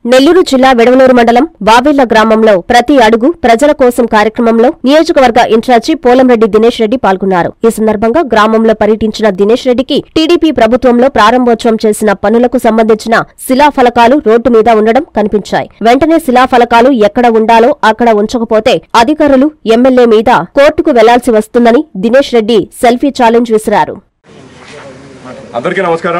నెల్లూరు జిల్లా విడవలూరు మండలం వావెళ్ల గ్రామంలో ప్రతి అడుగు ప్రజల కోసం కార్యక్రమంలో నియోజకవర్గ ఇన్ఛార్జి పోలంరెడ్డి దినేష్ రెడ్డి పాల్గొన్నారు ఈ సందర్భంగా గ్రామంలో పర్యటించిన దినేష్ రెడ్డికి టీడీపీ ప్రభుత్వంలో ప్రారంభోత్సవం చేసిన పనులకు సంబంధించిన శిలాఫలకాలు రోడ్డు మీద ఉండడం కనిపించాయి వెంటనే శిలాఫలకాలు ఎక్కడ ఉండాలో అక్కడ ఉంచకపోతే అధికారులు ఎమ్మెల్యే మీద కోర్టుకు వెళ్లాల్సి వస్తుందని దినేష్ రెడ్డి సెల్ఫీ ఛాలెంజ్ విసిరారు అందరికీ నమస్కారం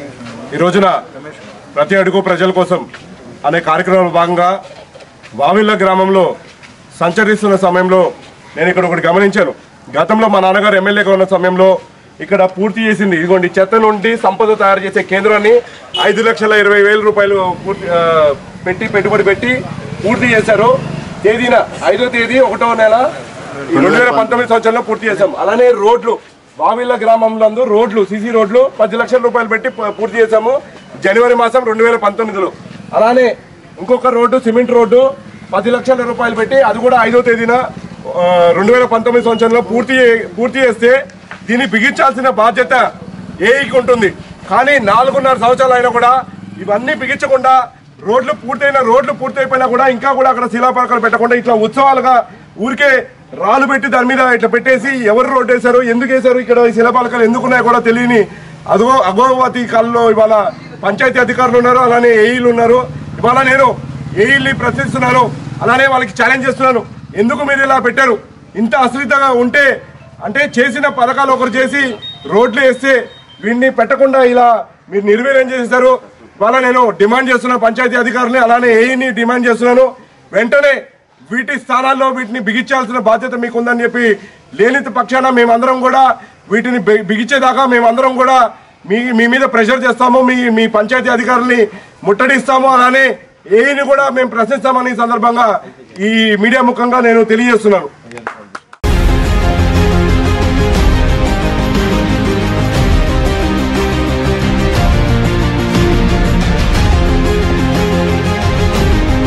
ఈ రోజున ప్రతి అడుగు ప్రజల కోసం అనే కార్యక్రమంలో భాగంగా వావిళ్ళ గ్రామంలో సంచరిస్తున్న సమయంలో నేను ఇక్కడ ఒకటి గమనించాను గతంలో మా నాన్నగారు ఎమ్మెల్యేగా ఉన్న సమయంలో ఇక్కడ పూర్తి చేసింది ఇదిగోండి చెత్త నుండి సంపద తయారు చేసే కేంద్రాన్ని ఐదు లక్షల ఇరవై వేల రూపాయలు పూర్తి ఆ, పెట్టి పెట్టుబడి పెట్టి పూర్తి చేశారు తేదీన ఐదో తేదీ ఒకటో నెల రెండు వేల పంతొమ్మిది సంవత్సరంలో పూర్తి చేశాం అలానే రోడ్లు వావిళ్ళ గ్రామంలో రోడ్లు సీసీ రోడ్లు పది లక్షల రూపాయలు పెట్టి ప- పూర్తి చేశాము జనవరి మాసం రెండు వేల పంతొమ్మిదిలో అలానే ఇంకొక రోడ్డు సిమెంట్ రోడ్డు పది లక్షల రూపాయలు పెట్టి అది కూడా ఐదో తేదీన ఆ, రెండు వేల పంతొమ్మిది సంవత్సరంలో పూర్తి చే- పూర్తి చేస్తే దీన్ని బిగించాల్సిన బాధ్యత ఏఈకి ఉంటుంది కానీ నాలుగున్నర సంవత్సరాలు అయినా కూడా ఇవన్నీ బిగించకుండా రోడ్లు పూర్తయిన రోడ్లు పూర్తయిపోయినా కూడా ఇంకా కూడా అక్కడ శిలాపలకాలు పెట్టకుండా ఇట్లా ఉత్సవాలుగా ఊరికే రాళ్ళు పెట్టి దాని మీద ఇట్లా పెట్టేసి ఎవరు రోడ్డు వేశారు ఎందుకు వేశారు ఇక్కడ ఈ శిలాపలకాలు ఎందుకు ఉన్నాయో కూడా తెలియని అదో అగోవతి కాలంలో ఇవాళ పంచాయతీ అధికారులు ఉన్నారు అలానే ఏఈలు ఉన్నారు ఇవాళ నేను ఏఈల్ని ప్రశ్నిస్తున్నాను అలానే వాళ్ళకి ఛాలెంజ్ చేస్తున్నాను ఎందుకు మీరు ఇలా పెట్టారు ఇంత అశ్రితగా ఉంటే అంటే చేసిన పథకాలు ఒకరు చేసి రోడ్లు వేస్తే వీడిని పెట్టకుండా ఇలా మీరు నిర్వీర్యం చేసేశారు ఇవాళ నేను డిమాండ్ చేస్తున్నా పంచాయతీ అధికారులని అలానే ఏఈని డిమాండ్ చేస్తున్నాను వెంటనే వీటి స్థానాల్లో వీటిని బిగించాల్సిన బాధ్యత మీకు ఉందని చెప్పి లేని పక్షాన మేమందరం కూడా వీటిని బి- బిగించేదాకా మేమందరం కూడా మీ మీ మీద ప్రెషర్ చేస్తాము మీ మీ పంచాయతీ అధికారుల్ని ముట్టడిస్తాము అలానే ఏఈని కూడా మేము ప్రశ్నిస్తామని ఈ సందర్భంగా ఈ మీడియా ముఖంగా నేను తెలియజేస్తున్నాను